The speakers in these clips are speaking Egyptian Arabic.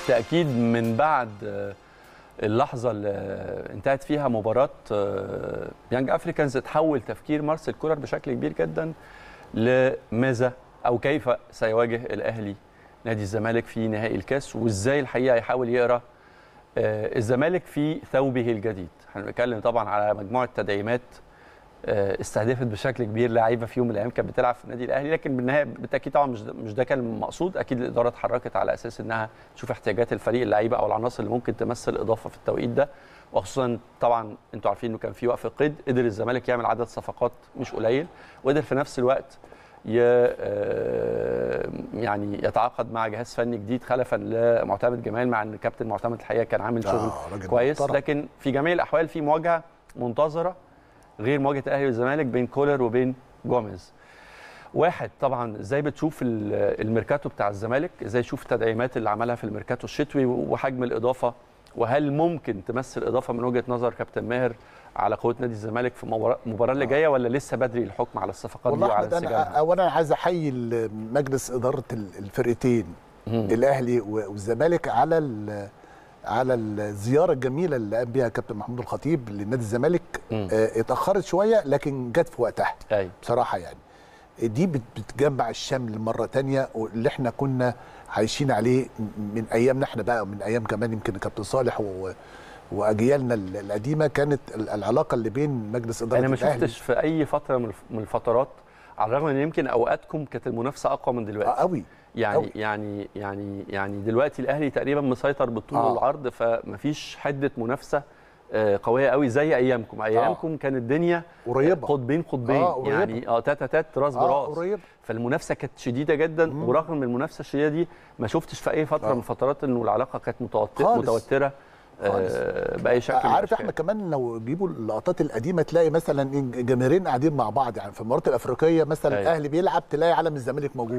بالتاكيد من بعد اللحظه اللي انتهت فيها مباراه يانج افريكانز اتحول تفكير مارسيل كولر بشكل كبير جدا لماذا او كيف سيواجه الاهلي نادي الزمالك في نهائي الكاس وازاي الحقيقه يحاول يقرا الزمالك في ثوبه الجديد احنا بنتكلم طبعا على مجموعه تدعيمات استهدفت بشكل كبير لعيبه في يوم من الايام كانت بتلعب في النادي الاهلي لكن بالنهايه بالتاكيد طبعا مش مش ده كان المقصود اكيد الاداره اتحركت على اساس انها تشوف احتياجات الفريق اللعيبه او العناصر اللي ممكن تمثل اضافه في التوقيت ده وخصوصا طبعا انتوا عارفين انه كان في وقف قيد قدر الزمالك يعمل عدد صفقات مش قليل وقدر في نفس الوقت ي يعني يتعاقد مع جهاز فني جديد خلفا لمعتمد جمال مع ان كابتن معتمد الحقيقه كان عامل شغل كويس محترم. لكن في جميع الاحوال في مواجهه منتظره غير مواجهه الاهلي والزمالك بين كولر وبين جوميز واحد طبعا ازاي بتشوف الميركاتو بتاع الزمالك ازاي تشوف التدعيمات اللي عملها في الميركاتو الشتوي وحجم الاضافه وهل ممكن تمثل اضافه من وجهه نظر كابتن ماهر على قوه نادي الزمالك في المباراه اللي جايه ولا لسه بدري الحكم على الصفقات دي وعلى انا اولا عايز احيي مجلس اداره الفرقتين الاهلي والزمالك على على الزياره الجميله اللي قام بيها كابتن محمود الخطيب لنادي الزمالك آه اتاخرت شويه لكن جت في وقتها أي. بصراحه يعني دي بتجمع الشمل مره تانية واللي احنا كنا عايشين عليه من ايامنا احنا بقى من ايام كمان يمكن كابتن صالح و واجيالنا القديمه كانت العلاقه اللي بين مجلس اداره انا ما شفتش في اي فتره من الفترات على الرغم ان يمكن اوقاتكم كانت المنافسه اقوى من دلوقتي قوي يعني أوي. يعني يعني يعني دلوقتي الاهلي تقريبا مسيطر بالطول آه. والعرض فمفيش حده منافسه قويه قوي زي ايامكم ايامكم آه. كانت الدنيا قريبه قطبين قطبين آه يعني اه تاتا تات راس براس آه قريب. فالمنافسه كانت شديده جدا مم. ورغم من المنافسه الشديده دي ما شفتش في اي فتره آه. من الفترات انه العلاقه كانت متوتره متوتره آه باي شكل عارف احنا كمان لو جيبوا اللقطات القديمه تلاقي مثلا جماهيرين قاعدين مع بعض يعني في المباريات الافريقيه مثلا الاهلي بيلعب تلاقي علم الزمالك موجود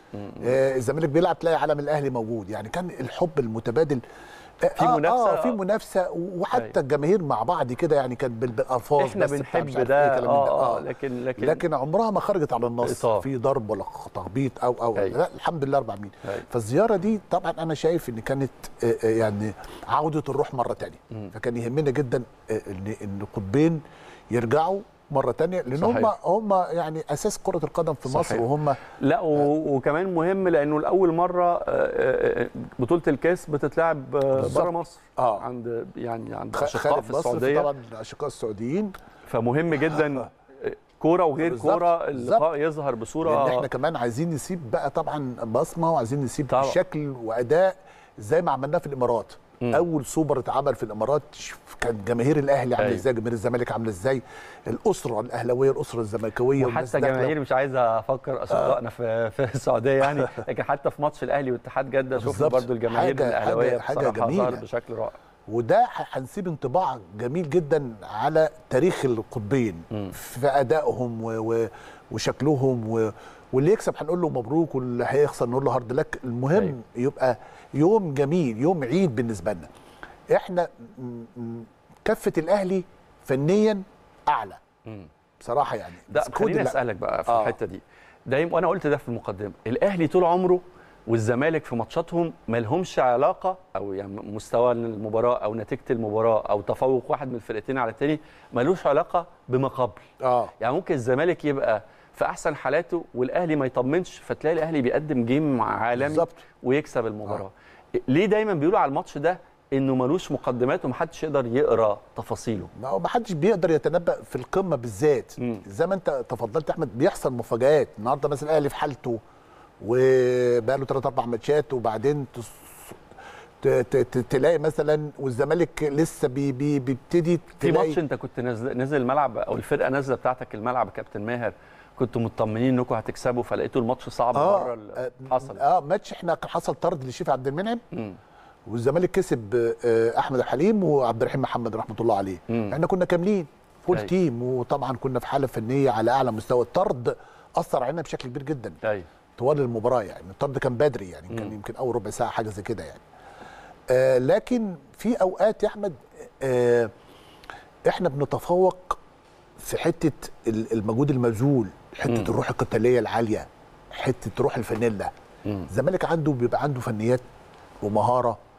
آه الزمالك بيلعب تلاقي علم الاهلي موجود يعني كان الحب المتبادل في منافسه اه في منافسه وحتى الجماهير مع بعض كده يعني كانت بالالفاظ احنا بنحب ده آه, اه لكن لكن لكن عمرها ما خرجت على النص في ضرب ولا تخبيط او او أي. لا الحمد لله رب العالمين فالزياره دي طبعا انا شايف ان كانت يعني عوده الروح مره ثانيه فكان يهمنا جدا ان ان القطبين يرجعوا مره تانية لان هم هم يعني اساس كره القدم في صحيح. مصر وهم لا وكمان مهم لانه لاول مره بطوله الكاس بتتلعب بره مصر آه. عند يعني عند اشقاء في السعوديه طبعا الاشقاء السعوديين فمهم جدا آه. كوره وغير كوره اللقاء يظهر بصوره لان احنا كمان عايزين نسيب بقى طبعا بصمه وعايزين نسيب طبعا. شكل واداء زي ما عملناه في الامارات م. اول سوبر اتعمل في الامارات كان جماهير الاهلي عامله ازاي جماهير الزمالك عامله ازاي الاسره الاهلاويه الاسره الزملكاويه وحتى جماهير مش عايز افكر اصدقائنا في في السعوديه يعني لكن حتى في ماتش الاهلي واتحاد جده شفنا برضو الجماهير الاهلاويه حاجه جميله بشكل رائع وده هنسيب انطباع جميل جدا على تاريخ القطبين م. في ادائهم و... و... وشكلهم و... واللي يكسب هنقول له مبروك واللي هيخسر نقول له هارد لك المهم أيوه. يبقى يوم جميل يوم عيد بالنسبه لنا احنا كفه الاهلي فنيا اعلى مم. بصراحه يعني لا خليني اسالك بقى في آه. الحته دي دايما وانا قلت ده في المقدمه الاهلي طول عمره والزمالك في ماتشاتهم ما لهمش علاقه او يعني مستوى المباراه او نتيجه المباراه او تفوق واحد من الفرقتين على الثاني ملوش علاقه بما قبل اه يعني ممكن الزمالك يبقى في احسن حالاته والاهلي ما يطمنش فتلاقي الاهلي بيقدم جيم عالمي بالظبط ويكسب المباراه آه. ليه دايما بيقولوا على الماتش ده انه ملوش مقدمات ومحدش يقدر يقرا تفاصيله ما هو محدش بيقدر يتنبأ في القمه بالذات زي ما انت تفضلت احمد بيحصل مفاجآت النهارده مثلا الاهلي في حالته وبقى له 3 4 ماتشات وبعدين تص... ت... ت... تلاقي مثلا والزمالك لسه بي... بي... بيبتدي في ماتش انت كنت نازل نازل الملعب او الفرقه نازله بتاعتك الملعب كابتن ماهر كنتوا مطمنين انكم هتكسبوا فلقيتوا الماتش صعب آه بره اللي حصل اه ماتش احنا كان حصل طرد لشريف عبد المنعم والزمالك كسب احمد الحليم وعبد الرحيم محمد رحمه الله عليه مم. احنا كنا كاملين فول أي. تيم وطبعا كنا في حاله فنيه على اعلى مستوى الطرد اثر علينا بشكل كبير جدا أي. طوال المباراه يعني الطرد كان بدري يعني مم. كان يمكن اول ربع ساعه حاجه زي كده يعني آه لكن في اوقات يا احمد آه احنا بنتفوق في حته المجهود المبذول حته مم. الروح القتاليه العاليه حته روح الفانيلا الزمالك عنده بيبقى عنده فنيات ومهاره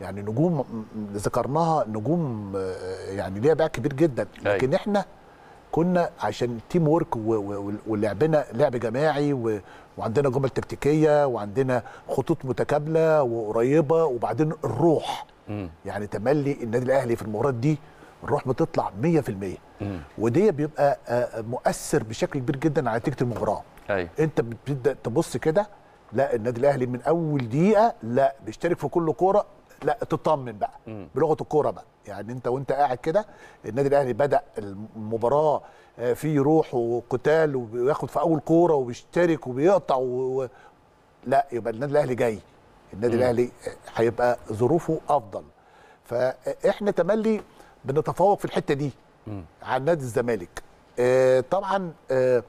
يعني نجوم م- ذكرناها نجوم آه، يعني ليها باع كبير جدا أيوة. لكن احنا كنا عشان تيم وورك و- و- ولعبنا لعب جماعي و- وعندنا جمل تكتيكيه وعندنا خطوط متكامله وقريبه وبعدين الروح مم. يعني تملي النادي الاهلي في المباريات دي الروح بتطلع 100% مم. ودي بيبقى آه، مؤثر بشكل كبير جدا على نتيجه المباراه ايوه انت بتبدا تبص كده لا النادي الاهلي من اول دقيقه لا بيشترك في كل كوره لا تطمن بقى مم. بلغه الكوره بقى يعني انت وانت قاعد كده النادي الاهلي بدا المباراه آه، فيه روح وقتال وبياخد في اول كوره وبيشترك وبيقطع و... و... لا يبقى النادي الاهلي جاي النادي مم. الاهلي هيبقى ظروفه افضل فاحنا تملي بنتفوق في الحته دي مم. عن نادي الزمالك آه، طبعا آه،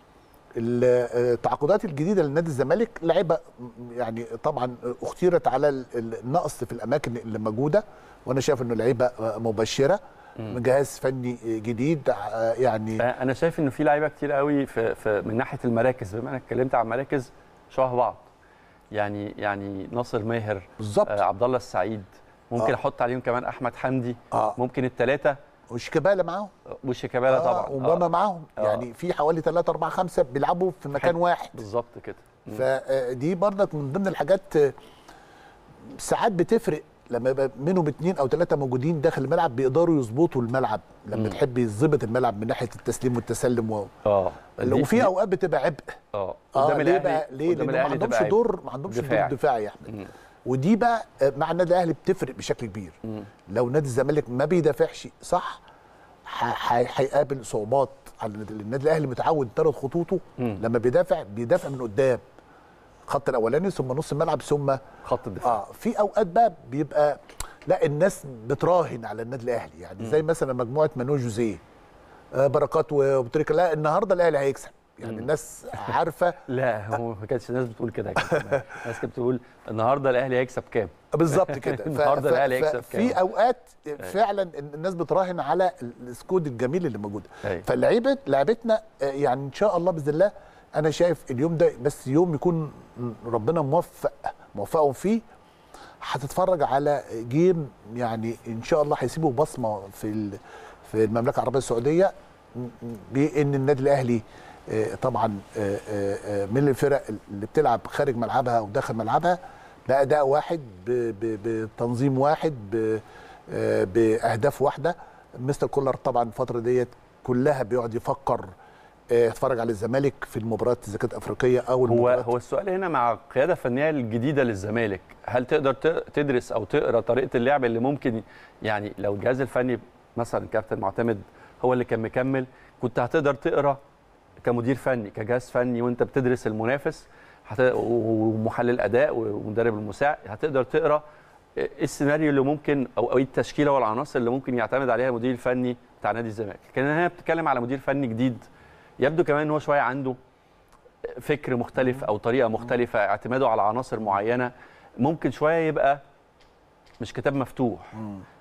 التعاقدات الجديده لنادي الزمالك لعيبه م- يعني طبعا اختيرت على ال- ال- النقص في الاماكن اللي موجوده وانا شايف انه لعيبه آه، مبشره من جهاز فني جديد آه، يعني انا شايف انه في لعيبه كتير قوي في, في من ناحيه المراكز بما انك اتكلمت عن مراكز شبه بعض يعني يعني ناصر ماهر بالظبط آه عبد الله السعيد ممكن آه. احط عليهم كمان احمد حمدي اه ممكن الثلاثه وشيكابالا معاهم وشيكابالا طبعا وماما آه. معاهم آه. يعني في حوالي 3 4 5 بيلعبوا في مكان حته. واحد بالظبط كده مم. فدي برضك من ضمن الحاجات آه، ساعات بتفرق لما يبقى منهم اتنين او ثلاثه موجودين داخل الملعب بيقدروا يظبطوا الملعب لما مم. تحب يظبط الملعب من ناحيه التسليم والتسلم و... اه دي- وفي دي- اوقات بتبقى عبء اه اه قدام ليه الاهلي بقى ليه قدام لان ما الأهلي عندهمش تبقى دور ما عندهمش دور دفاعي. دفاعي يا احمد مم. ودي بقى آه، مع النادي الاهلي بتفرق بشكل كبير مم. لو نادي الزمالك ما بيدافعش صح ح- ح- هيقابل صعوبات على النادي النادي الاهلي متعود ثلاث خطوطه مم. لما بيدافع بيدافع من قدام الخط الاولاني ثم نص الملعب ثم خط الدفاع اه في اوقات بقى بيبقى لا الناس بتراهن على النادي الاهلي يعني زي مثلا مجموعه مانو جوزيه آه بركات وبتريكا لا النهارده الاهلي هيكسب يعني الناس عارفه لا هو ما كانتش الناس بتقول كده يا كابتن. الناس كانت بتقول النهارده الاهلي هيكسب كام بالظبط كده ف- النهارده ف- الأهلي ف- هيكسب في كام؟ اوقات فعلا الناس بتراهن على السكود الجميل اللي موجود أيوة. فاللعيبه لعبتنا آه، يعني ان شاء الله باذن الله انا شايف اليوم ده بس يوم يكون ربنا موفق موفقهم فيه هتتفرج على جيم يعني ان شاء الله هيسيبوا بصمه في ال- في المملكه العربيه السعوديه بان النادي الاهلي آه، طبعا آه، آه، آه، من الفرق اللي بتلعب خارج ملعبها وداخل ملعبها باداء واحد ب- ب- بتنظيم واحد ب- آه، باهداف واحده مستر كولر طبعا الفتره ديت كلها بيقعد يفكر آه، يتفرج على الزمالك في المباريات اذا كانت افريقيه او هو المباريات هو السؤال هنا مع القياده الفنيه الجديده للزمالك هل تقدر ت- تدرس او تقرا طريقه اللعب اللي ممكن يعني لو الجهاز الفني مثلا كابتن معتمد هو اللي كان مكمل كنت هتقدر تقرا كمدير فني كجهاز فني وانت بتدرس المنافس هت... ومحلل اداء ومدرب المساعد هتقدر تقرا ايه السيناريو اللي ممكن او ايه التشكيله والعناصر اللي ممكن يعتمد عليها المدير الفني بتاع نادي الزمالك لكن هنا بتتكلم على مدير فني جديد يبدو كمان ان هو شويه عنده فكر مختلف او طريقه مختلفه اعتماده على عناصر معينه ممكن شويه يبقى مش كتاب مفتوح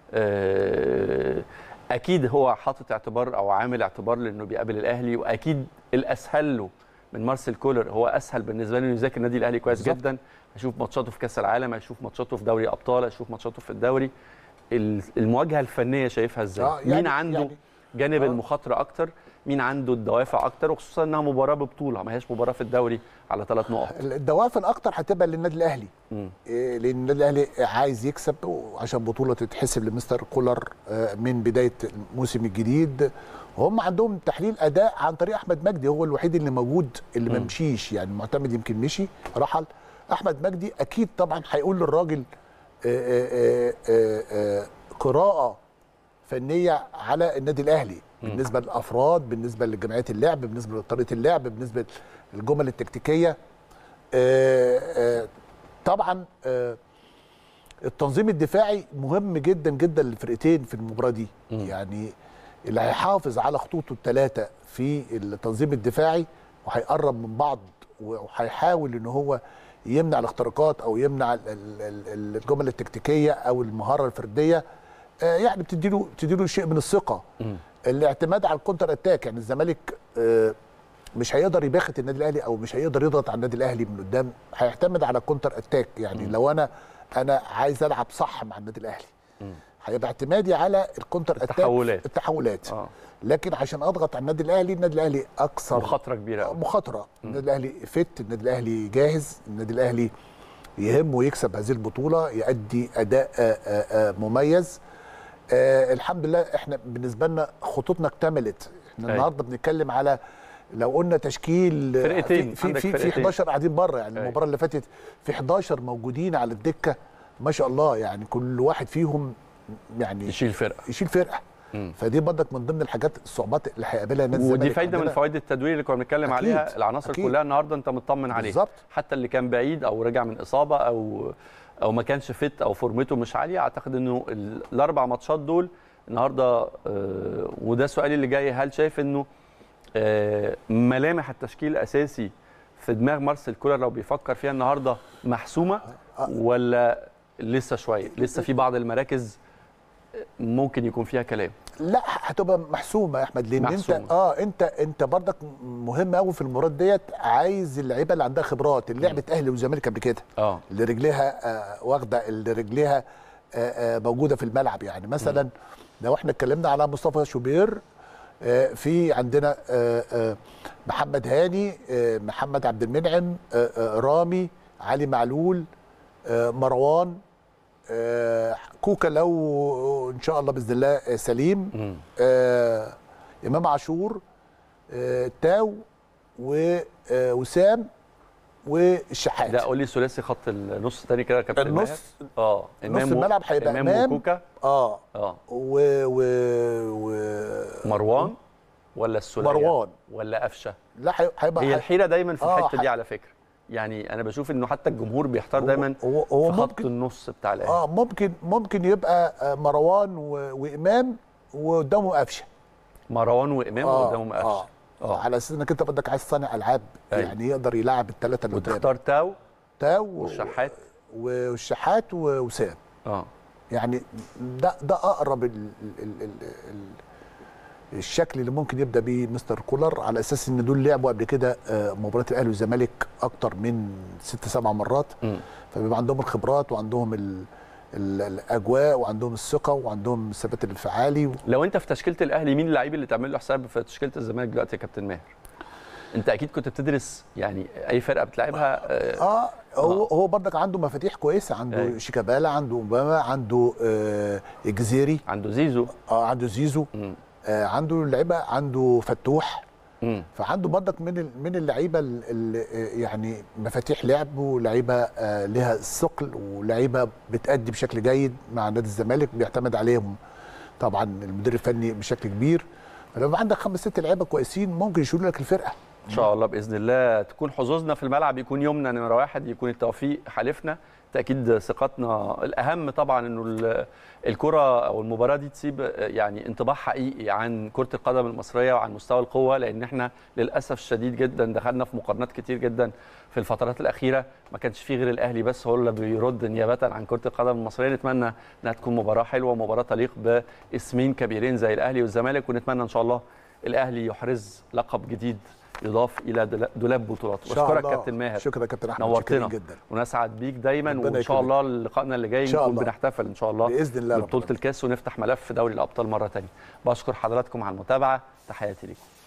آه، اكيد هو حاطط اعتبار او عامل اعتبار لانه بيقابل الاهلي واكيد الاسهل له من مارسيل كولر هو اسهل بالنسبه له انه يذاكر النادي الاهلي كويس بالظبط. جدا هشوف ماتشاته في كاس العالم هشوف ماتشاته في دوري ابطال هشوف ماتشاته في الدوري ال- المواجهه الفنيه شايفها ازاي آه، يعني- مين عنده يعني- جانب آه. المخاطره اكتر مين عنده الدوافع اكتر وخصوصا انها مباراه ببطوله ما هياش مباراه في الدوري على ثلاث نقط الدوافع الاكتر هتبقى للنادي الاهلي مم. إيه، لان النادي الاهلي عايز يكسب عشان بطوله تتحسب لمستر كولر آه، من بدايه الموسم الجديد هم عندهم تحليل اداء عن طريق احمد مجدي هو الوحيد اللي موجود اللي ما مم. مشيش يعني معتمد يمكن مشي رحل احمد مجدي اكيد طبعا هيقول للراجل آه، آه، آه، آه، قراءه فنيه على النادي الاهلي بالنسبه للافراد بالنسبه لجمعيه اللعب بالنسبه لطريقه اللعب بالنسبه للجمل التكتيكيه آه، آه، طبعا آه، التنظيم الدفاعي مهم جدا جدا للفرقتين في المباراه دي مم. يعني اللي هيحافظ على خطوطه الثلاثه في التنظيم الدفاعي وهيقرب من بعض وهيحاول ان هو يمنع الاختراقات او يمنع ال- ال- ال- الجمل التكتيكيه او المهاره الفرديه آه، يعني بتديله بتديله شيء من الثقه مم. الاعتماد على الكونتر اتاك يعني الزمالك آه، مش هيقدر يباخت النادي الاهلي او مش هيقدر يضغط على النادي الاهلي من قدام هيعتمد على الكونتر اتاك يعني لو انا انا عايز العب صح مع النادي الاهلي هيبقى اعتمادي على الكونتر أتاك، التحولات. التحولات اه لكن عشان اضغط على النادي الاهلي النادي الاهلي اكثر مخاطره كبيره قوي مخاطره النادي الاهلي فت النادي الاهلي جاهز النادي الاهلي يهمه يكسب هذه البطوله يؤدي اداء آه، آه، آه، مميز آه، الحمد لله احنا بالنسبه لنا خطوطنا اكتملت احنا أيوة. النهارده بنتكلم على لو قلنا تشكيل آه، فرقتين، في في عندك في, في فرقتين. 11 قاعدين بره يعني أيوة. المباراه اللي فاتت في 11 موجودين على الدكه ما شاء الله يعني كل واحد فيهم يعني يشيل فرقه يشيل فرقه مم. فدي برضك من ضمن الحاجات الصعوبات اللي هيقابلها النادي ودي الزمالك فايده من عندنا. فوائد التدوير اللي كنا بنتكلم أكيد، عليها العناصر أكيد. كلها النهارده انت مطمن عليها بالظبط. حتى اللي كان بعيد او رجع من اصابه او او ما كانش فت او فورمته مش عاليه اعتقد انه ال- الاربع ماتشات دول النهارده آه، وده سؤالي اللي جاي هل شايف انه آه، ملامح التشكيل الاساسي في دماغ مارسيل كولر لو بيفكر فيها النهارده محسومه ولا لسه شويه لسه في بعض المراكز ممكن يكون فيها كلام لا هتبقى محسومه يا احمد لان محسومة. انت اه انت انت برضك مهم قوي في المباراه ديت عايز اللعيبه اللي عندها خبرات اللي لعبت اهلي وزمالك قبل كده اه اللي رجليها آه واخده اللي رجليها آه آه موجوده في الملعب يعني مثلا لو احنا اتكلمنا على مصطفى شوبير آه في عندنا آه آه محمد هاني آه محمد عبد المنعم آه آه رامي علي معلول آه مروان آه كوكا لو ان شاء الله باذن الله آه، سليم مم. آه امام عاشور آه تاو ووسام والشحات لا قول لي ثلاثي خط النص تاني كده يا كابتن النص- ماهر. اه نص الملعب هيبقى امام إمام. وكوكا اه اه و و و مروان ولا السوليه مروان. ولا قفشه لا هي- هيبقى هي الحيره دايما في آه، الحته ح- دي على فكره يعني انا بشوف انه حتى الجمهور بيحتار هو- دايما هو- هو في خط ممكن- النص بتاع الاهلي اه ممكن ممكن يبقى آه، مروان و... وامام وقدامه قفشه مروان وامام آه، قدامهم قفشه آه. اه على اساس انك انت بدك عايز صانع العاب أيوة. يعني يقدر يلعب الثلاثه اللي قدام وتختار تاو تاو والشحات والشحات ووسام اه يعني ده ده اقرب ال ال ال ال ال الشكل اللي ممكن يبدا بيه مستر كولر على اساس ان دول لعبوا قبل كده آه، مباراه الاهلي والزمالك اكتر من ست سبع مرات مم. فبيبقى عندهم الخبرات وعندهم ال ال الاجواء وعندهم الثقه وعندهم الثبات الانفعالي لو انت في تشكيله الاهلي مين اللعيب اللي تعمل له حساب في تشكيله الزمالك دلوقتي يا كابتن ماهر انت اكيد كنت بتدرس يعني اي فرقه بتلعبها آه، اه هو هو برضك عنده مفاتيح كويسه عنده أيوة. شيكابالا عنده اوباما عنده آه جزيري عنده زيزو آه عنده زيزو مم. آه عنده لعيبه عنده فتوح مم. فعنده برضك من ال- من اللعيبه اللي يعني مفاتيح لعب ولعيبه آه، لها ثقل ولعيبه بتأدي بشكل جيد مع نادي الزمالك بيعتمد عليهم طبعا المدير الفني بشكل كبير فلما عندك خمس ست لعيبه كويسين ممكن يشيلوا لك الفرقه ان شاء الله باذن الله تكون حظوظنا في الملعب يكون يومنا نمره واحد يكون التوفيق حالفنا تاكيد ثقتنا الاهم طبعا انه ال- الكره او المباراه دي تسيب يعني انطباع حقيقي عن كره القدم المصريه وعن مستوى القوه لان احنا للاسف الشديد جدا دخلنا في مقارنات كتير جدا في الفترات الاخيره ما كانش فيه غير الاهلي بس هو اللي بيرد نيابه عن كره القدم المصريه نتمنى انها تكون مباراه حلوه ومباراه تليق باسمين كبيرين زي الاهلي والزمالك ونتمنى ان شاء الله الاهلي يحرز لقب جديد يضاف الى دول- دولاب بطولات إن شاء بشكرك الله. كابتن ماهر شكرا يا كابتن احمد نورتنا شكراً جدا ونسعد بيك دايما ربنا وان شاء يكرمك. الله لقائنا اللي جاي إن شاء نكون الله. بنحتفل ان شاء الله باذن الله رب ببطوله العالمين. الكاس ونفتح ملف دوري الابطال مره ثانيه بشكر حضراتكم على المتابعه تحياتي ليكم